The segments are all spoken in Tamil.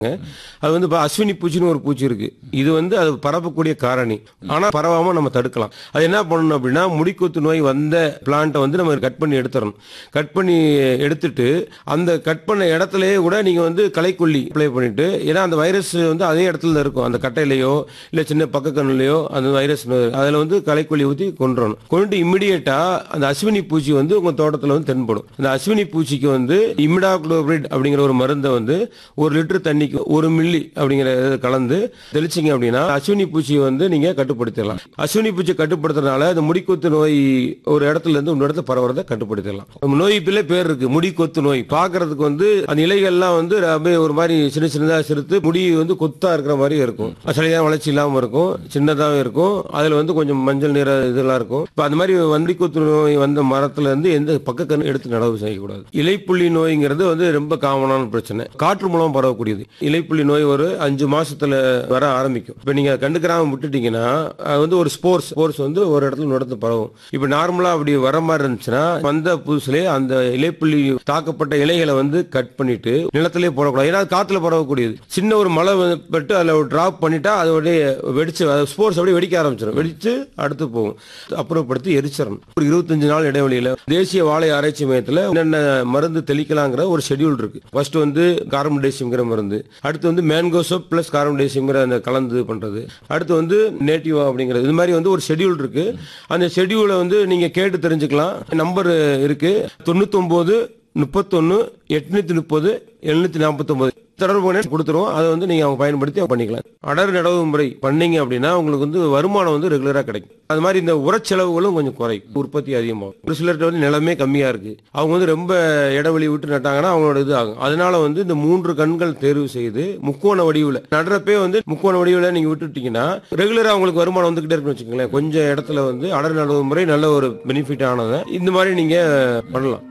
அது வந்து இப்ப அஸ்வினி பூச்சின்னு ஒரு பூச்சி இருக்கு இது வந்து அது பரப்பக்கூடிய காரணி ஆனா பரவாம நம்ம தடுக்கலாம் அது என்ன பண்ணணும் அப்படின்னா முடிக்குத்து நோய் வந்த பிளான்ட்டை வந்து நம்ம கட் பண்ணி எடுத்துறணும் கட் பண்ணி எடுத்துட்டு அந்த கட் பண்ண இடத்துலயே கூட நீங்க வந்து களைக்கொல்லி அப்ளை பண்ணிட்டு ஏன்னா அந்த வைரஸ் வந்து அதே இடத்துல தான் இருக்கும் அந்த கட்டையிலையோ இல்ல சின்ன பக்க கண்ணுலையோ அந்த வைரஸ் அதுல வந்து களைக்கொல்லி ஊத்தி கொண்டுறணும் கொண்டு இமிடியேட்டா அந்த அஸ்வினி பூச்சி வந்து உங்க தோட்டத்துல வந்து தென்படும் அந்த அஸ்வினி பூச்சிக்கு வந்து இமிடாக்ளோபிரிட் அப்படிங்கிற ஒரு மருந்தை வந்து ஒரு லிட்டர் தண்ணிக்கு ஒரு மில்லி அப்படிங்கிற இதை கலந்து தெளிச்சிங்க அப்படின்னா அஸ்வினி பூச்சியை வந்து நீங்க கட்டுப்படுத்திடலாம் அஸ்வினி பூச்சி கட்டுப்படுத்துறதுனால அந்த முடிக்கொத்து நோய் ஒரு இடத்துல இருந்து இன்னொரு இடத்துல பரவுறதை கட்டுப்படுத்திடலாம் நோய் பிள்ளை பேர் இருக்கு முடிக்கொத்து நோய் பார்க்கிறதுக்கு வந்து அந்த இலைகள்லாம் வந்து அப்படியே ஒரு மாதிரி சின்ன சின்னதா சிறுத்து முடி வந்து கொத்தா இருக்கிற மாதிரி இருக்கும் சரியான வளர்ச்சி இல்லாம இருக்கும் சின்னதாவே இருக்கும் அதுல வந்து கொஞ்சம் மஞ்சள் நிற இதெல்லாம் இருக்கும் இப்ப அந்த மாதிரி வண்டிக்கொத்து நோய் வந்த மரத்துல இருந்து எந்த பக்க கன்று எடுத்து நடவு செய்யக்கூடாது இலைப்புள்ளி நோய்ங்கிறது வந்து ரொம்ப காமனான பிரச்சனை காற்று மூலம் பரவக்கூடியது இலைப்புள்ளி நோய் ஒரு அஞ்சு மாசத்துல வர ஆரம்பிக்கும் இப்ப நீங்க கண்டுக்கிறாம விட்டுட்டீங்கன்னா அது வந்து ஒரு ஸ்போர்ட்ஸ் ஸ்போர்ட்ஸ் வந்து ஒரு இடத்துல இன்னொரு இடத்துல பரவும் இப்ப நார்மலா அப்படி வர மாதிரி இருந்துச்சுன்னா வந்த புதுசுலேயே அந்த இலைப்புள்ளி தாக்கப்பட்ட இலைகளை வந்து கட் பண்ணிட்டு நிலத்திலே போடக்கூடாது ஏன்னா அது காத்துல பரவக்கூடியது சின்ன ஒரு மழை வந்து பட்டு அதில் ஒரு டிராப் பண்ணிட்டா அது அப்படியே வெடிச்சு ஸ்போர்ட்ஸ் அப்படியே வெடிக்க ஆரம்பிச்சிடும் வெடிச்சு அடுத்து போகும் அப்புறப்படுத்தி எரிச்சிடணும் ஒரு இருபத்தஞ்சு நாள் இடைவெளியில தேசிய வாழை ஆராய்ச்சி மையத்தில் என்னென்ன மருந்து தெளிக்கலாங்கிற ஒரு ஷெட்யூல் இருக்கு ஃபர்ஸ்ட் வந்து கார்பன்டேசியம்ங்கிற மருந்து அடுத்து வந்து மேங்கோசோப் பிளஸ் கார்பன்டேசியம்ங்கிற அந்த கலந்து பண்றது அடுத்து வந்து நேட்டிவா அப்படிங்கிறது இது மாதிரி வந்து ஒரு ஷெட்யூல் இருக்கு அந்த ஷெட்யூலை வந்து நீங்க கேட்டு தெரிஞ்சுக்கலாம் நம்பர் இருக்கு தொண்ணூத்தொன்பது முப்பத்தொன்னு எட்நூத்தி முப்பது எழுநூத்தி நாற்பத்தொன்பது தொடர்பு பண்ணி கொடுத்துருவோம் அதை வந்து நீங்க அவங்க பயன்படுத்தி அவங்க பண்ணிக்கலாம் அடர் நடவு முறை பண்ணீங்க அப்படின்னா உங்களுக்கு வந்து வருமானம் வந்து ரெகுலரா கிடைக்கும் அது மாதிரி இந்த உரச்செலவுகளும் கொஞ்சம் குறையும் உற்பத்தி அதிகமாகும் ஒரு சிலர்கிட்ட வந்து நிலமே கம்மியா இருக்கு அவங்க வந்து ரொம்ப இடைவெளி விட்டு நட்டாங்கன்னா அவங்களோட இது ஆகும் அதனால வந்து இந்த மூன்று கண்கள் தேர்வு செய்து முக்கோண வடிவில் நடுறப்பே வந்து முக்கோண வடிவில் நீங்க விட்டுட்டீங்கன்னா ரெகுலரா அவங்களுக்கு வருமானம் வந்துகிட்டே இருக்குன்னு வச்சுக்கோங்களேன் கொஞ்சம் இடத்துல வந்து அடர் நடவு முறை நல்ல ஒரு பெனிஃபிட் ஆனதை இந்த மாதிரி நீங்க பண்ணலாம்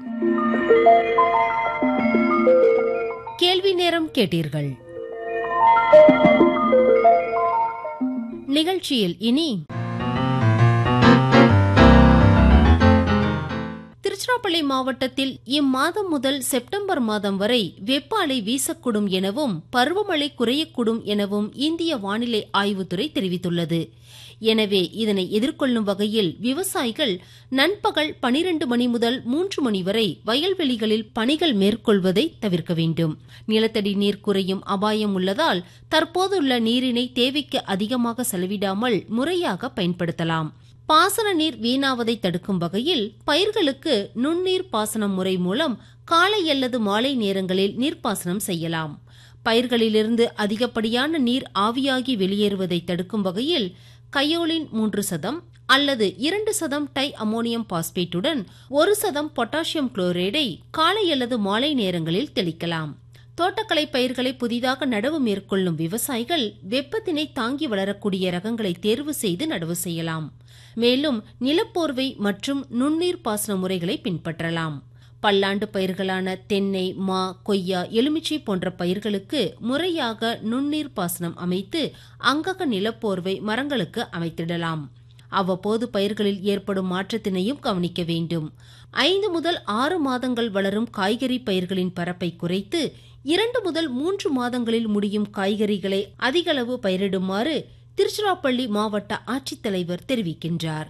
கேள்வி நேரம் கேட்டீர்கள் நிகழ்ச்சியில் இனி திருச்சிராப்பள்ளி மாவட்டத்தில் இம்மாதம் முதல் செப்டம்பர் மாதம் வரை வெப்ப அலை வீசக்கூடும் எனவும் பருவமழை குறையக்கூடும் எனவும் இந்திய வானிலை ஆய்வுத்துறை தெரிவித்துள்ளது எனவே இதனை எதிர்கொள்ளும் வகையில் விவசாயிகள் நண்பகல் பனிரெண்டு மணி முதல் மூன்று மணி வரை வயல்வெளிகளில் பணிகள் மேற்கொள்வதை தவிர்க்க வேண்டும் நிலத்தடி நீர் குறையும் அபாயம் உள்ளதால் தற்போதுள்ள நீரினை தேவைக்கு அதிகமாக செலவிடாமல் முறையாக பயன்படுத்தலாம் பாசன நீர் வீணாவதை தடுக்கும் வகையில் பயிர்களுக்கு நுண்ணீர் பாசனம் முறை மூலம் காலை அல்லது மாலை நேரங்களில் நீர்ப்பாசனம் செய்யலாம் பயிர்களிலிருந்து அதிகப்படியான நீர் ஆவியாகி வெளியேறுவதை தடுக்கும் வகையில் கையோலின் மூன்று சதம் அல்லது இரண்டு சதம் டை அமோனியம் பாஸ்பேட்டுடன் ஒரு சதம் பொட்டாசியம் குளோரைடை காலை அல்லது மாலை நேரங்களில் தெளிக்கலாம் தோட்டக்கலை பயிர்களை புதிதாக நடவு மேற்கொள்ளும் விவசாயிகள் வெப்பத்தினை தாங்கி வளரக்கூடிய ரகங்களை தேர்வு செய்து நடவு செய்யலாம் மேலும் நிலப்போர்வை மற்றும் நுண்ணீர் பாசன முறைகளை பின்பற்றலாம் பல்லாண்டு பயிர்களான தென்னை மா கொய்யா எலுமிச்சை போன்ற பயிர்களுக்கு முறையாக நுண்ணீர் பாசனம் அமைத்து அங்கக நிலப்போர்வை மரங்களுக்கு அமைத்திடலாம் அவ்வப்போது பயிர்களில் ஏற்படும் மாற்றத்தினையும் கவனிக்க வேண்டும் ஐந்து முதல் ஆறு மாதங்கள் வளரும் காய்கறி பயிர்களின் பரப்பை குறைத்து இரண்டு முதல் மூன்று மாதங்களில் முடியும் காய்கறிகளை அதிகளவு பயிரிடுமாறு திருச்சிராப்பள்ளி மாவட்ட ஆட்சித்தலைவர் தெரிவிக்கின்றார்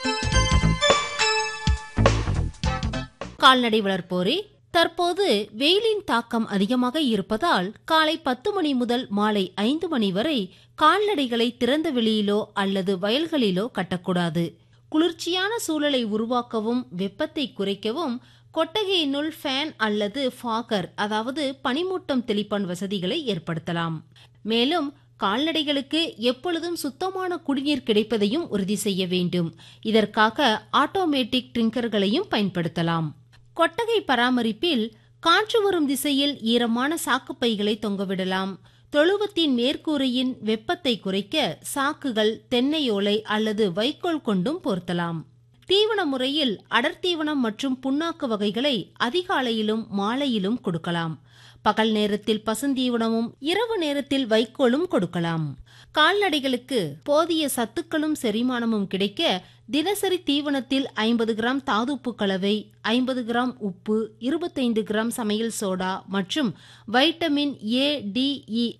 கால்நடை வளர்ப்போரே தற்போது வெயிலின் தாக்கம் அதிகமாக இருப்பதால் காலை பத்து மணி முதல் மாலை ஐந்து மணி வரை கால்நடைகளை திறந்த வெளியிலோ அல்லது வயல்களிலோ கட்டக்கூடாது குளிர்ச்சியான சூழலை உருவாக்கவும் வெப்பத்தை குறைக்கவும் கொட்டகையினுள் ஃபேன் அல்லது ஃபாகர் அதாவது பனிமூட்டம் தெளிப்பான் வசதிகளை ஏற்படுத்தலாம் மேலும் கால்நடைகளுக்கு எப்பொழுதும் சுத்தமான குடிநீர் கிடைப்பதையும் உறுதி செய்ய வேண்டும் இதற்காக ஆட்டோமேட்டிக் ட்ரிங்கர்களையும் பயன்படுத்தலாம் கொட்டகை பராமரிப்பில் காற்று வரும் திசையில் ஈரமான சாக்குப்பைகளை தொங்கவிடலாம் தொழுவத்தின் மேற்கூரையின் வெப்பத்தை குறைக்க சாக்குகள் தென்னையோலை அல்லது வைக்கோல் கொண்டும் பொருத்தலாம் தீவன முறையில் அடர்த்தீவனம் மற்றும் புண்ணாக்கு வகைகளை அதிகாலையிலும் மாலையிலும் கொடுக்கலாம் பகல் நேரத்தில் பசுந்தீவனமும் இரவு நேரத்தில் வைக்கோலும் கொடுக்கலாம் கால்நடைகளுக்கு போதிய சத்துக்களும் செரிமானமும் கிடைக்க தினசரி தீவனத்தில் ஐம்பது கிராம் தாதுப்பு கலவை ஐம்பது கிராம் உப்பு இருபத்தைந்து கிராம் சமையல் சோடா மற்றும் வைட்டமின் ஏ டி இ